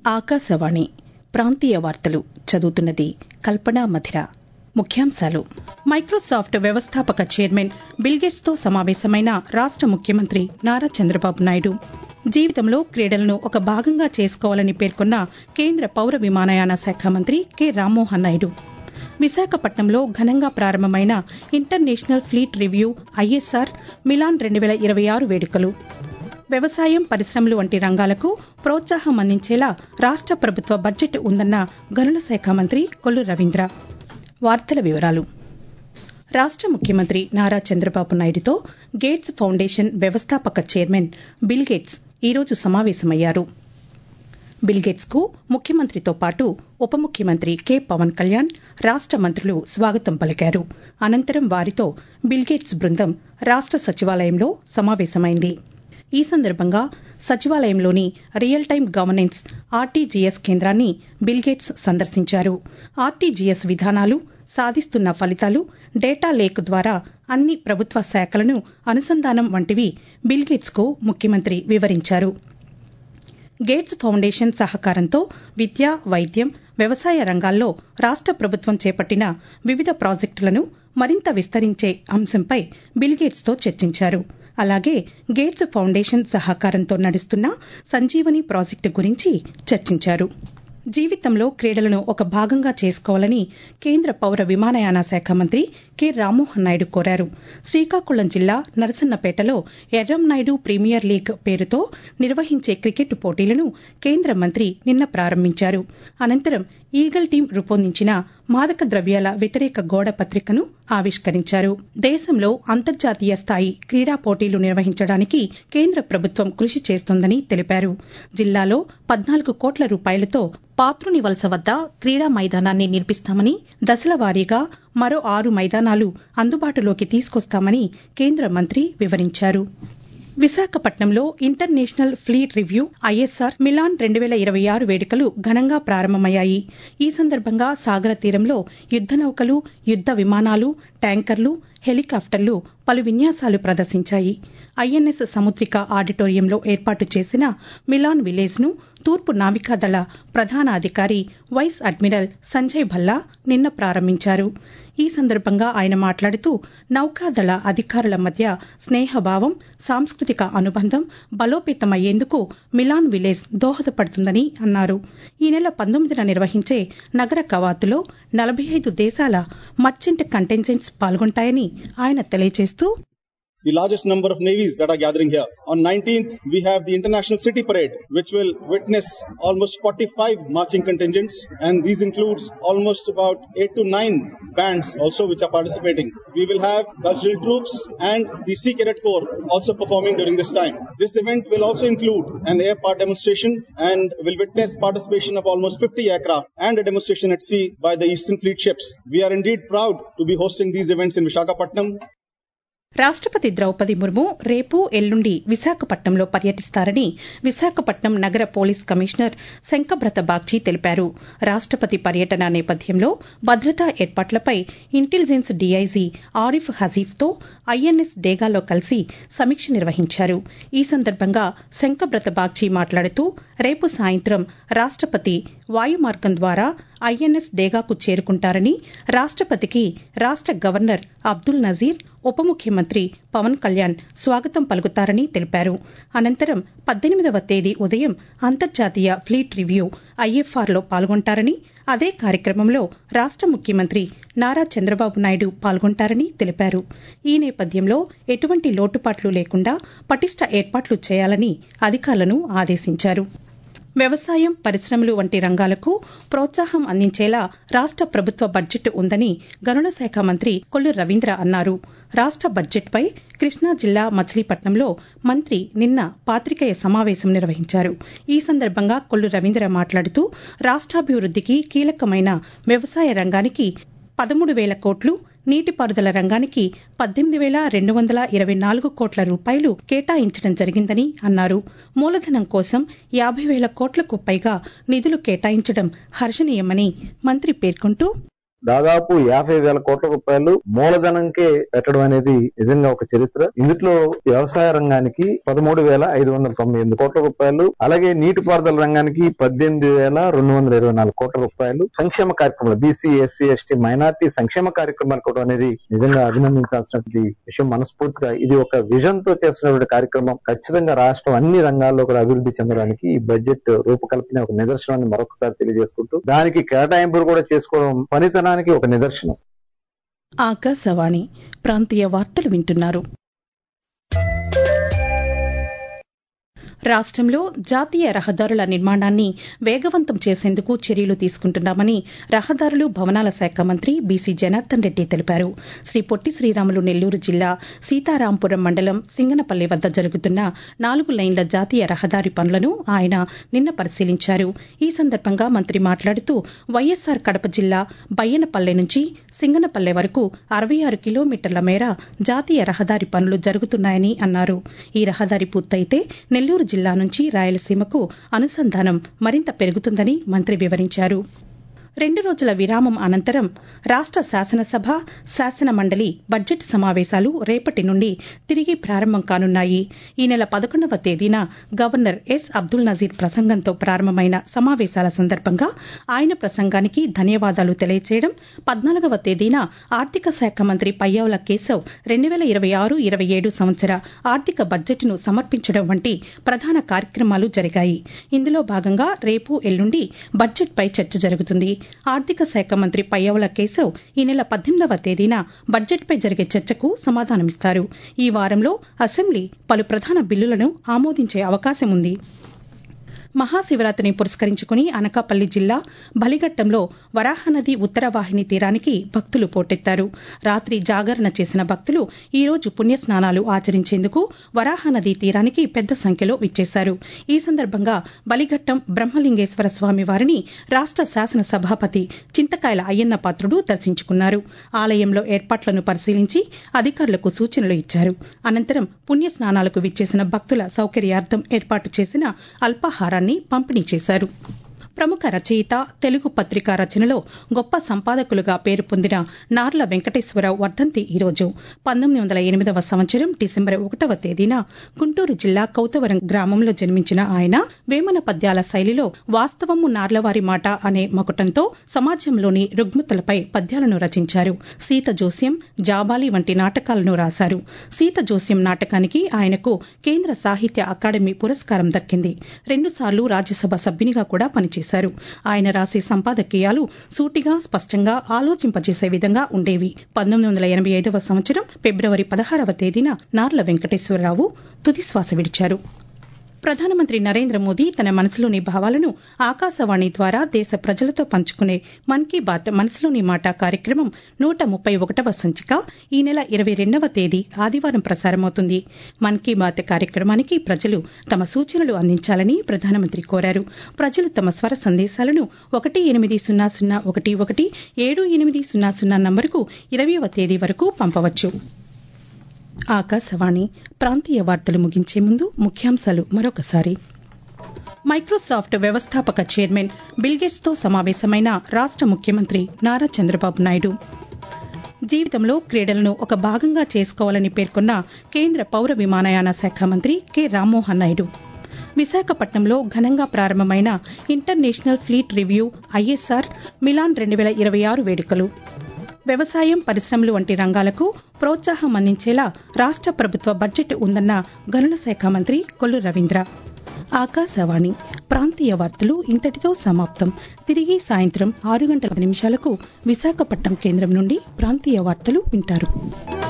ఆకాశవాణి ప్రాంతీయ వార్తలు చదువుతున్నది కల్పనా మధిర ముఖ్యాంశాలు మైక్రోసాఫ్ట్ వ్యవస్థాపక చైర్మన్ బిల్గేట్స్తో సమావేశమైన రాష్ట ముఖ్యమంత్రి నారా చంద్రబాబు నాయుడు జీవితంలో క్రీడలను ఒక భాగంగా చేసుకోవాలని పేర్కొన్న కేంద్ర పౌర విమానయాన శాఖ మంత్రి కె రామ్మోహన్ నాయుడు విశాఖపట్నంలో ఘనంగా ప్రారంభమైన international fleet review ISR Milan రెండు వేల ఇరవై ఆరు వేడుకలు వ్యవసాయం పరిశ్రమలు వంటి రంగాలకు ప్రోత్సాహం అందించేలా రాష్ట ప్రభుత్వ బడ్జెట్ ఉందన్న గనుల శాఖ మంత్రి కొల్లు రవీంద్ర వార్తల వివరాలు రాష్ట ముఖ్యమంత్రి నారా చంద్రబాబు నాయుడుతో గేట్స్ ఫౌండేషన్ వ్యవస్థాపక చైర్మన్ బిల్ గేట్స్ ఈరోజు సమావేశమయ్యారు బిల్గేట్స్ కు ముఖ్యమంత్రితో పాటు ఉప ముఖ్యమంత్రి కె పవన్ కళ్యాణ్ రాష్ట మంత్రులు స్వాగతం పలికారు అనంతరం వారితో బిల్గేట్స్ బృందం రాష్ట సచివాలయంలో సమావేశమైంది ఈ సందర్భంగా సచివాలయంలోని రియల్ టైం గవర్నెన్స్ ఆర్టీజీఎస్ కేంద్రాన్ని బిల్గేట్స్ సందర్శించారు ఆర్టీజీఎస్ విధానాలు సాధిస్తున్న ఫలితాలు డేటా లేక్ ద్వారా అన్ని ప్రభుత్వ శాఖలను అనుసంధానం వంటివి బిల్గేట్స్ కు ముఖ్యమంత్రి వివరించారు గేట్స్ ఫౌండేషన్ సహకారంతో విద్య వైద్యం వ్యవసాయ రంగాల్లో రాష్ట ప్రభుత్వం చేపట్టిన వివిధ ప్రాజెక్టులను మరింత విస్తరించే అంశంపై బిల్గేట్స్తో చర్చించారు అలాగే గేట్స్ ఫౌండేషన్ సహకారంతో నడుస్తున్న సంజీవని ప్రాజెక్టు గురించి చర్చించారు జీవితంలో క్రీడలను ఒక భాగంగా చేసుకోవాలని కేంద్ర పౌర విమానయాన శాఖ మంత్రి కె రామ్మోహన్ నాయుడు కోరారు శ్రీకాకుళం జిల్లా నరసన్నపేటలో ఎర్రంనాయుడు ప్రీమియర్ లీగ్ పేరుతో నిర్వహించే క్రికెట్ పోటీలను కేంద్ర మంత్రి నిన్న ప్రారంభించారు అనంతరం ఈగల్ టీం రూపొందించిన మాదక ద్రవ్యాల వ్యతిరేక గోడ పత్రికను ఆవిష్కరించారు దేశంలో అంతర్జాతీయ స్థాయి క్రీడా పోటీలు నిర్వహించడానికి కేంద్ర ప్రభుత్వం కృషి చేస్తోందని తెలిపారు జిల్లాలో పద్నాలుగు కోట్ల రూపాయలతో పాత్రుని వలస వద్ద క్రీడా మైదానాన్ని నిర్మిస్తామని దశల వారీగా మరో ఆరు మైదానాలు అందుబాటులోకి తీసుకొస్తామని కేంద్ర మంత్రి వివరించారు విశాఖపట్నంలో international fleet review ISR Milan రెండు వేల ఇరవై ఆరు వేడుకలు ఘనంగా ప్రారంభమయ్యాయి ఈ సందర్భంగా సాగర తీరంలో యుద్ద నౌకలు యుద్ద విమానాలు ట్యాంకర్లు హెలికాప్టర్లు పలు విన్యాసాలు ప్రదర్శించాయి ఐఎన్ఎస్ సముద్రిక ఆడిటోరియంలో ఏర్పాటు చేసిన మిలాన్ విలేజ్ ను తూర్పు నావికాదళ ప్రధాన అధికారి వైస్ అడ్మిరల్ సంజయ్ భల్లా నిన్న ప్రారంభించారు ఈ సందర్భంగా ఆయన మాట్లాడుతూ నౌకాదళ అధికారుల మధ్య స్నేహభావం సాంస్కృతిక అనుబంధం బలోపేతమయ్యేందుకు మిలాన్ విలేజ్ దోహదపడుతుందని అన్నారు ఈ నెల పంతొమ్మిదిన నిర్వహించే నగర కవాతులో నలభై ఐదు దేశాల మర్చెంట్ కంటెంజెంట్స్ పాల్గొంటాయని ఆయన తెలియజేస్తూ the largest number of navies that are gathering here. On 19th, we have the International City Parade, which will witness almost 45 marching contingents, and these includes almost about 8 to 9 bands also which are participating. We will have cultural troops and the Sea Cadet Corps also performing during this time. This event will also include an air part demonstration and will witness participation of almost 50 aircraft and a demonstration at sea by the Eastern Fleet ships. We are indeed proud to be hosting these events in Vishakhapatnam రాష్టపతి ద్రౌపది ముర్ము రేపు ఎల్లుండి విశాఖపట్నంలో పర్యటిస్తారని విశాఖపట్నం నగర police commissioner శంకబ్రత Bagchi తెలిపారు రాష్టపతి పర్యటన నేపథ్యంలో భద్రతా ఏర్పాట్లపై ఇంటెలిజెన్స్ డీఐజీ ఆరిఫ్ హజీఫ్తో ఐఎన్ఎస్ డేగాలో కలిసి సమీక్ష నిర్వహించారు ఈ సందర్భంగా శంకబ్రత బాగ్చి మాట్లాడుతూ రేపు సాయంత్రం రాష్టపతి వాయుమార్గం ద్వారా ఐఎన్ఎస్ డేగాకు చేరుకుంటారని రాష్టపతికి రాష్ట గవర్నర్ అబ్దుల్ నజీర్ ఉప ముఖ్యమంత్రి పవన్ కళ్యాణ్ స్వాగతం పలుకుతారని తెలిపారు అనంతరం పద్దెనిమిదవ తేదీ ఉదయం అంతర్జాతీయ ఫ్లీట్ రివ్యూ ఐఎఫ్ఆర్లో పాల్గొంటారని అదే కార్యక్రమంలో రాష్ట ముఖ్యమంత్రి నారా చంద్రబాబు నాయుడు పాల్గొంటారని తెలిపారు ఈ నేపథ్యంలో ఎటువంటి లోటుపాట్లు లేకుండా పటిష్ట ఏర్పాట్లు చేయాలని అధికారులను ఆదేశించారు వ్యవసాయం పరిశ్రమలు వంటి రంగాలకు ప్రోత్సాహం అందించేలా రాష్ట ప్రభుత్వ బడ్జెట్ ఉందని గనుల శాఖ మంత్రి కొల్లు రవీంద్ర అన్నారు రాష్ట బడ్జెట్పై కృష్ణా జిల్లా మచిలీపట్నంలో మంత్రి నిన్న పాతికేయ సమావేశం నిర్వహించారు ఈ సందర్భంగా కొల్లు రవీంద్ర మాట్లాడుతూ రాష్టాభివృద్దికి కీలకమైన వ్యవసాయ రంగానికి పదమూడు వేల కోట్లు నీటిపారుదల రంగానికి పద్దెనిమిది వేల రెండు వందల ఇరవై నాలుగు కోట్ల రూపాయలు కేటాయించడం జరిగిందని అన్నారు మూలధనం కోసం యాభై వేల కోట్లకు పైగా నిధులు కేటాయించడం హర్షణీయమని మంత్రి పేర్కొంటూ దాదాపు యాభై వేల కోట్ల రూపాయలు మూలధనంకే పెట్టడం అనేది నిజంగా ఒక చరిత్ర ఇందులో వ్యవసాయ రంగానికి పదమూడు వేల ఐదు వందల తొంభై ఎనిమిది కోట్ల రూపాయలు అలాగే నీటిపారుదల రంగానికి పద్దెనిమిది వేల రెండు వందల ఇరవై నాలుగు కోట్ల రూపాయలు సంక్షేమ కార్యక్రమాలు బీసీ ఎస్సీ ఎస్టీ మైనార్టీ సంక్షేమ కార్యక్రమాలు కూడా అనేది నిజంగా అభినందించాల్సినటువంటి విషయం మనస్ఫూర్తిగా ఇది ఒక విజన్ తో చేస్తున్నటువంటి కార్యక్రమం ఖచ్చితంగా రాష్ట్రం అన్ని రంగాల్లో కూడా అభివృద్ధి చెందడానికి ఈ బడ్జెట్ రూపకల్పన ఒక నిదర్శనాన్ని మరొకసారి తెలియజేసుకుంటూ దానికి కేటాయింపులు కూడా చేసుకోవడం పనితనానికి ఒక నిదర్శనం ఆకాశవాణి ప్రాంతీయ వార్తలు వింటున్నారు రాష్ట్రంలో జాతీయ రహదారుల నిర్మాణాన్ని వేగవంతం చేసేందుకు చర్యలు తీసుకుంటున్నామని రహదారులు భవనాల శాఖ మంత్రి బీసీ జనార్దన్ రెడ్డి తెలిపారు శ్రీ పొట్టి శ్రీరాములు నెల్లూరు జిల్లా సీతారాంపురం మండలం సింగనపల్లి వద్ద జరుగుతున్న నాలుగు లైన్ల జాతీయ రహదారి పనులను ఆయన నిన్న పరిశీలించారు ఈ సందర్భంగా మంత్రి మాట్లాడుతూ వైఎస్సార్ కడప జిల్లా బయ్యనపల్లె నుంచి సింగనపల్లె వరకు అరవై ఆరు కిలోమీటర్ల మేర జాతీయ రహదారి పనులు జరుగుతున్నాయని అన్నారు ఈ రహదారి పూర్తయితే నెల్లూరు జిల్లా నుంచి రాయలసీమకు అనుసంధానం మరింత పెరుగుతుందని మంత్రి వివరించారు రెండు రోజుల విరామం అనంతరం రాష్ట శాసనసభ శాసన మండలి బడ్జెట్ సమావేశాలు రేపటి నుండి తిరిగి ప్రారంభం కానున్నాయి ఈ నెల పదకొండవ తేదీన గవర్నర్ ఎస్ అబ్దుల్ నజీర్ ప్రసంగంతో ప్రారంభమైన సమావేశాల సందర్భంగా ఆయన ప్రసంగానికి ధన్యవాదాలు తెలియజేయడం పద్నాలుగవ తేదీన ఆర్థిక శాఖ మంత్రి పయ్యావుల కేశవ్ రెండు వేల ఇరవై ఆరు ఇరవై ఏడు సంవత్సర ఆర్థిక బడ్జెట్ను సమర్పించడం వంటి ప్రధాన కార్యక్రమాలు జరిగాయి ఇందులో భాగంగా రేపు ఎల్లుండి బడ్జెట్పై చర్చ జరుగుతుంది ఆర్థిక శాఖ మంత్రి పయ్యవుల కేశవ్ ఈ నెల పద్దెనిమిదవ తేదీన బడ్జెట్పై జరిగే చర్చకు సమాధానమిస్తారు ఈ వారంలో అసెంబ్లీ పలు ప్రధాన బిల్లులను ఆమోదించే అవకాశం ఉంది మహాశివరాత్రిని పురస్కరించుకుని అనకాపల్లి జిల్లా బలిఘట్టంలో వరాహనది ఉత్తర వాహిని తీరానికి భక్తులు పోటెత్తారు రాత్రి జాగరణ చేసిన భక్తులు ఈ రోజు పుణ్యస్నానాలు ఆచరించేందుకు వరాహనది తీరానికి పెద్ద సంఖ్యలో విచ్చేశారు ఈ సందర్భంగా బలిఘట్టం బ్రహ్మలింగేశ్వర స్వామి వారిని రాష్ట శాసన సభాపతి చింతకాయల అయ్యన్న పాత్రుడు దర్శించుకున్నారు ఆలయంలో ఏర్పాట్లను పరిశీలించి అధికారులకు సూచనలు ఇచ్చారు అనంతరం పుణ్యస్నానాలకు విచ్చేసిన భక్తుల సౌకర్యార్థం ఏర్పాటు చేసిన అల్పాహారాన్ని పంపిణీ చేశారు ప్రముఖ రచయిత తెలుగు పత్రికా రచనలో గొప్ప సంపాదకులుగా పేరు పొందిన నార్ల వెంకటేశ్వరరావు వర్ధంతి ఈరోజు పంతొమ్మిది వందల ఎనిమిదవ సంవత్సరం డిసెంబర్ ఒకటవ తేదీన గుంటూరు జిల్లా కౌతవరం గ్రామంలో జన్మించిన ఆయన వేమన పద్యాల శైలిలో వాస్తవము నార్లవారి మాట అనే మకుటంతో సమాజంలోని రుగ్మతలపై పద్యాలను రచించారు సీత జోస్యం జాబాలి వంటి నాటకాలను రాశారు సీత జోస్యం నాటకానికి ఆయనకు కేంద్ర సాహిత్య అకాడమీ పురస్కారం దక్కింది రెండుసార్లు రాజ్యసభ సభ్యునిగా కూడా పనిచేశారు చేశారు ఆయన రాసే సంపాదకీయాలు సూటిగా స్పష్టంగా ఆలోచింపజేసే విధంగా ఉండేవి పంతొమ్మిది వందల ఎనభై ఐదవ సంవత్సరం ఫిబ్రవరి పదహారవ తేదీన నార్ల వెంకటేశ్వరరావు తుదిశ్వాస విడిచారు ప్రధానమంత్రి నరేంద్ర మోదీ తన మనసులోని భావాలను ఆకాశవాణి ద్వారా దేశ ప్రజలతో పంచుకునే మన్ కీ బాత్ మనసులోని మాట కార్యక్రమం నూట ముప్పై ఒకటవ సంచిక ఈ నెల ఇరవై రెండవ తేదీ ఆదివారం ప్రసారమవుతుంది మన్ కీ బాత్ కార్యక్రమానికి ప్రజలు తమ సూచనలు అందించాలని ప్రధానమంత్రి కోరారు ప్రజలు తమ స్వర సందేశాలను ఒకటి ఎనిమిది సున్నా సున్నా ఒకటి ఒకటి ఏడు ఎనిమిది సున్నా సున్నా నంబరుకు ఇరవయవ తేదీ వరకు పంపవచ్చు ఆకాశవాణి ప్రాంతీయ వార్తలు ముగించే ముందు ముఖ్యాంశాలు మరొకసారి మైక్రోసాఫ్ట్ వ్యవస్థాపక చైర్మన్ బిల్గేట్స్తో సమావేశమైన రాష్ట ముఖ్యమంత్రి నారా చంద్రబాబు నాయుడు జీవితంలో క్రీడలను ఒక భాగంగా చేసుకోవాలని పేర్కొన్న కేంద్ర పౌర విమానయాన శాఖ మంత్రి కె రామ్మోహన్ నాయుడు విశాఖపట్నంలో ఘనంగా ప్రారంభమైన international fleet review ISR Milan రెండు వేల ఇరవై ఆరు వేడుకలు వ్యవసాయం పరిశ్రమలు వంటి రంగాలకు ప్రోత్సాహం అందించేలా రాష్ట ప్రభుత్వ బడ్జెట్ ఉందన్న గనుల శాఖ మంత్రి కొల్లు రవీంద్ర ఆకాశవాణి ప్రాంతీయ వార్తలు ఇంతటితో సమాప్తం తిరిగి సాయంత్రం ఆరు గంటల నిమిషాలకు విశాఖపట్నం కేంద్రం నుండి ప్రాంతీయ వార్తలు వింటారు